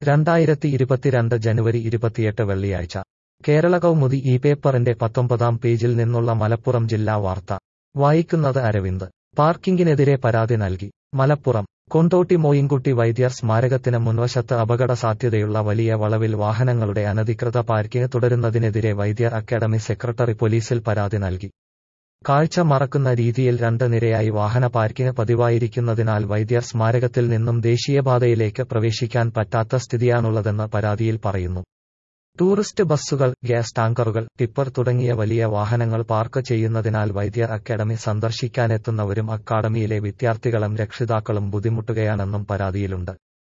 രണ്ടായിരത്തി ഇരുപത്തിരണ്ട് ജനുവരി ഇരുപത്തിയെട്ട് വെള്ളിയാഴ്ച കേരള കൗമുദി ഈ പേപ്പറിന്റെ പത്തൊമ്പതാം പേജിൽ നിന്നുള്ള മലപ്പുറം ജില്ലാ വാർത്ത വായിക്കുന്നത് അരവിന്ദ് പാർക്കിംഗിനെതിരെ പരാതി നൽകി മലപ്പുറം കൊണ്ടോട്ടി മോയിൻകുട്ടി വൈദ്യർ സ്മാരകത്തിന് മുൻവശത്ത് അപകട സാധ്യതയുള്ള വലിയ വളവിൽ വാഹനങ്ങളുടെ അനധികൃത പാർക്കിംഗ് തുടരുന്നതിനെതിരെ വൈദ്യർ അക്കാദമി സെക്രട്ടറി പോലീസിൽ പരാതി നൽകി കാഴ്ച മറക്കുന്ന രീതിയിൽ രണ്ട് നിരയായി വാഹന പാർക്കിംഗ് പതിവായിരിക്കുന്നതിനാൽ വൈദ്യർ സ്മാരകത്തിൽ നിന്നും ദേശീയപാതയിലേക്ക് പ്രവേശിക്കാൻ പറ്റാത്ത സ്ഥിതിയാണുള്ളതെന്ന് പരാതിയിൽ പറയുന്നു ടൂറിസ്റ്റ് ബസ്സുകൾ ഗ്യാസ് ടാങ്കറുകൾ ടിപ്പർ തുടങ്ങിയ വലിയ വാഹനങ്ങൾ പാർക്ക് ചെയ്യുന്നതിനാൽ വൈദ്യർ അക്കാദമി സന്ദർശിക്കാനെത്തുന്നവരും അക്കാദമിയിലെ വിദ്യാർത്ഥികളും രക്ഷിതാക്കളും ബുദ്ധിമുട്ടുകയാണെന്നും പരാതിയിലുണ്ട്